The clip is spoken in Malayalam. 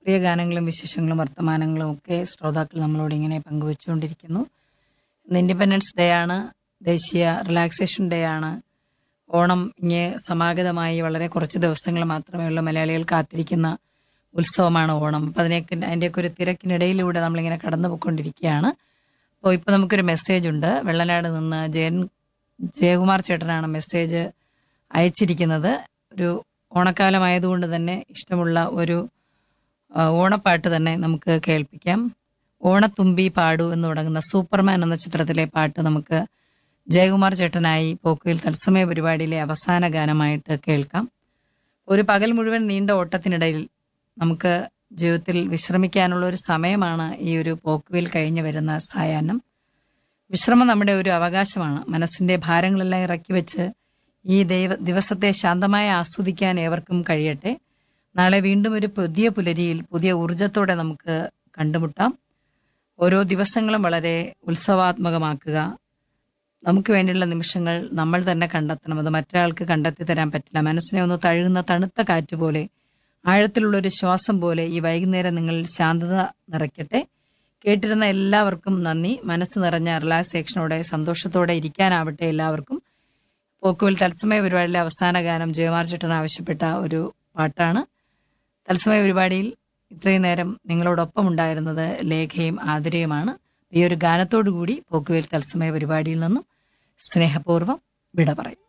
പ്രിയ ഗാനങ്ങളും വിശേഷങ്ങളും വർത്തമാനങ്ങളും ഒക്കെ ശ്രോതാക്കൾ നമ്മളോട് ഇങ്ങനെ പങ്കുവച്ചുകൊണ്ടിരിക്കുന്നു ഇന്ന് ഇൻഡിപെൻഡൻസ് ഡേ ആണ് ദേശീയ റിലാക്സേഷൻ ഡേ ആണ് ഓണം ഇങ്ങനെ സമാഗതമായി വളരെ കുറച്ച് ദിവസങ്ങൾ മാത്രമേ ഉള്ളൂ മലയാളികൾ കാത്തിരിക്കുന്ന ഉത്സവമാണ് ഓണം അപ്പം അതിനൊക്കെ അതിൻ്റെയൊക്കെ ഒരു തിരക്കിനിടയിലൂടെ നമ്മളിങ്ങനെ കടന്നു പോയിക്കൊണ്ടിരിക്കുകയാണ് അപ്പോൾ ഇപ്പോൾ നമുക്കൊരു മെസ്സേജ് ഉണ്ട് വെള്ളനാട് നിന്ന് ജയൻ ജയകുമാർ ചേട്ടനാണ് മെസ്സേജ് അയച്ചിരിക്കുന്നത് ഒരു ഓണക്കാലമായതുകൊണ്ട് തന്നെ ഇഷ്ടമുള്ള ഒരു ആ, ഓണപ്പാട്ട് തന്നെ നമുക്ക് കേൾപ്പിക്കാം ഓണത്തുമ്പി പാടു എന്ന് തുടങ്ങുന്ന സൂപ്പർമാൻ എന്ന ചിത്രത്തിലെ പാട്ട് നമുക്ക് ജയകുമാർ ചേട്ടനായി പോക്കുയിൽ തത്സമയ പരിപാടിയിലെ അവസാന ഗാനമായിട്ട് കേൾക്കാം ഒരു പകൽ മുഴുവൻ നീണ്ട ഓട്ടത്തിനിടയിൽ നമുക്ക് ജീവിതത്തിൽ വിശ്രമിക്കാനുള്ള ഒരു സമയമാണ് ഈ ഒരു പോക്കുവിൽ കഴിഞ്ഞു വരുന്ന സായാഹ്നം വിശ്രമം നമ്മുടെ ഒരു അവകാശമാണ് മനസ്സിന്റെ ഭാരങ്ങളെല്ലാം ഇറക്കി വെച്ച് ഈ ദൈവ ദിവസത്തെ ശാന്തമായി ആസ്വദിക്കാൻ ഏവർക്കും കഴിയട്ടെ നാളെ വീണ്ടും ഒരു പുതിയ പുലരിയിൽ പുതിയ ഊർജത്തോടെ നമുക്ക് കണ്ടുമുട്ടാം ഓരോ ദിവസങ്ങളും വളരെ ഉത്സവാത്മകമാക്കുക നമുക്ക് വേണ്ടിയുള്ള നിമിഷങ്ങൾ നമ്മൾ തന്നെ കണ്ടെത്തണം അത് മറ്റൊരാൾക്ക് കണ്ടെത്തി തരാൻ പറ്റില്ല മനസ്സിനെ ഒന്ന് തഴുകുന്ന തണുത്ത കാറ്റ് പോലെ ആഴത്തിലുള്ള ഒരു ശ്വാസം പോലെ ഈ വൈകുന്നേരം നിങ്ങളിൽ ശാന്തത നിറയ്ക്കട്ടെ കേട്ടിരുന്ന എല്ലാവർക്കും നന്ദി മനസ്സ് നിറഞ്ഞ റിലാക്സേഷനോടെ സന്തോഷത്തോടെ ഇരിക്കാനാവട്ടെ എല്ലാവർക്കും പോക്കുവിൽ തത്സമയ പരിപാടിയിലെ അവസാന ഗാനം ജയമാർ ചേട്ടൻ ആവശ്യപ്പെട്ട ഒരു പാട്ടാണ് തത്സമയ പരിപാടിയിൽ ഇത്രയും നേരം നിങ്ങളോടൊപ്പം ഉണ്ടായിരുന്നത് ലേഖയും ആതിരയുമാണ് ഈ ഒരു ഗാനത്തോടു കൂടി പോക്കുവേൽ തത്സമയ പരിപാടിയിൽ നിന്നും സ്നേഹപൂർവ്വം വിട പറയും